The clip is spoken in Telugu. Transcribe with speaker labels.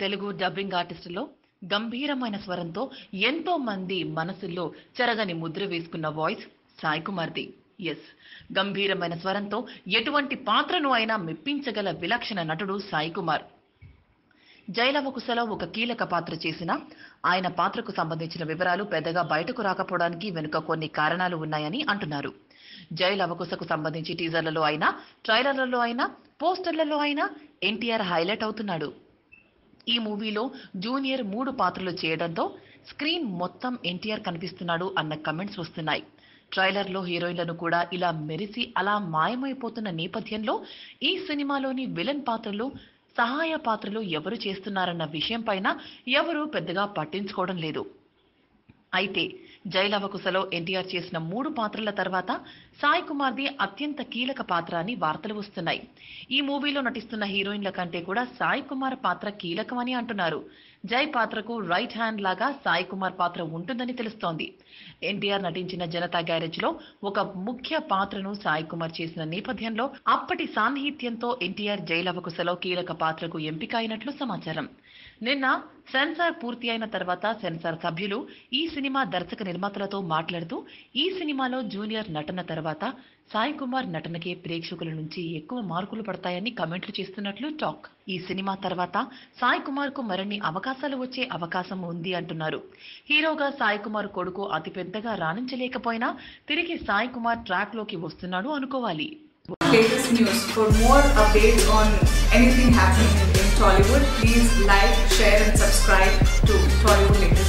Speaker 1: తెలుగు డబ్బింగ్ ఆర్టిస్టులో గంభీరమైన స్వరంతో ఎంతో మంది మనసుల్లో చెరగని ముద్ర వేసుకున్న వాయిస్ సాయి కుమార్ది ఎస్ గంభీరమైన స్వరంతో ఎటువంటి పాత్రను అయినా మెప్పించగల విలక్షణ నటుడు సాయి కుమార్ జైలవకుశలో ఒక కీలక పాత్ర చేసిన ఆయన పాత్రకు సంబంధించిన వివరాలు పెద్దగా బయటకు రాకపోవడానికి వెనుక కొన్ని కారణాలు ఉన్నాయని అంటున్నారు జైల్ అవకుశకు సంబంధించి టీజర్లలో అయినా ట్రైలర్లలో అయినా పోస్టర్లలో అయినా ఎన్టీఆర్ హైలైట్ అవుతున్నాడు ఈ మూవీలో జూనియర్ మూడు పాత్రలు చేయడంతో స్క్రీన్ మొత్తం ఎన్టీఆర్ కనిపిస్తున్నాడు అన్న కమెంట్స్ వస్తున్నాయి ట్రైలర్లో హీరోయిన్లను కూడా ఇలా మెరిసి అలా మాయమైపోతున్న నేపథ్యంలో ఈ సినిమాలోని విలన్ పాత్రలు సహాయ పాత్రలు ఎవరు చేస్తున్నారన్న విషయం పైన ఎవరు పెద్దగా పట్టించుకోవడం లేదు అయితే జైలవకుశలో ఎన్టీఆర్ చేసిన మూడు పాత్రల తర్వాత సాయి కుమార్ది అత్యంత కీలక పాత్ర అని వార్తలు వస్తున్నాయి ఈ మూవీలో నటిస్తున్న హీరోయిన్ల కంటే కూడా సాయి కుమార్ పాత్ర కీలకమని అంటున్నారు జై పాత్రకు రైట్ హ్యాండ్ లాగా సాయి కుమార్ పాత్ర ఉంటుందని తెలుస్తోంది ఎన్టీఆర్ నటించిన జనతా గ్యారేజ్ లో ఒక ముఖ్య పాత్రను సాయి కుమార్ చేసిన నేపథ్యంలో అప్పటి సాన్నిహిత్యంతో ఎన్టీఆర్ జైలవకుశలో కీలక పాత్రకు ఎంపిక అయినట్లు సమాచారం నిన్న సెన్సార్ పూర్తి అయిన తర్వాత సెన్సార్ సభ్యులు ఈ సినిమా దర్శక నిర్మాతలతో మాట్లాడుతూ ఈ సినిమాలో జూనియర్ నటన తర్వాత సాయి కుమార్ నటనకే ప్రేక్షకుల నుంచి ఎక్కువ మార్కులు పడతాయని కమెంట్లు చేస్తున్నట్లు టాక్ ఈ సినిమా తర్వాత సాయి కుమార్ కు మరిన్ని అవకాశాలు వచ్చే అవకాశం ఉంది అంటున్నారు హీరోగా సాయి కుమార్ కొడుకు అతిపెద్దగా రాణించలేకపోయినా తిరిగి సాయి కుమార్ ట్రాక్ లోకి వస్తున్నాడు అనుకోవాలి
Speaker 2: latest news. For more updates on anything happening in, in Tollywood, please like, share, and subscribe to Tollywood Latest.